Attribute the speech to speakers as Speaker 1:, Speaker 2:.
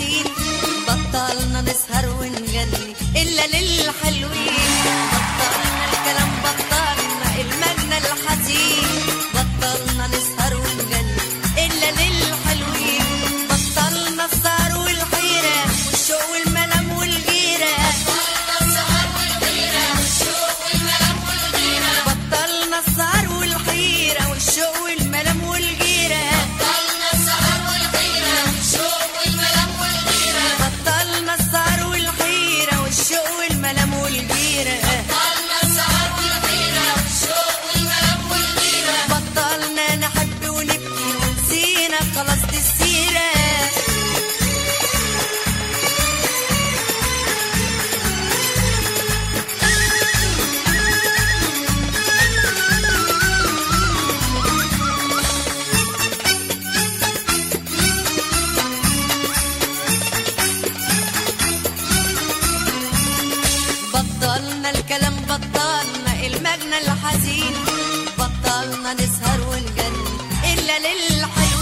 Speaker 1: الحزين بطلنا نسهر ونغني إلا للحلوين بطلنا الكلام بطلنا المجنى الحزين بطلنا نسهر ونغني إلا للحلوين بطلنا السهر والحيرة والشوق والملام والغيرة بطلنا السهر والحيرة والشوق والملام والغيرة بطلنا السهر والحيرة والشوق والملام والغيرة بطلنا نحب ونبكي ونسينا خلاص دي السيرة بطلنا الكلام بطلنا المجنى الحزين بطلنا نسهر ونغني إلا للحي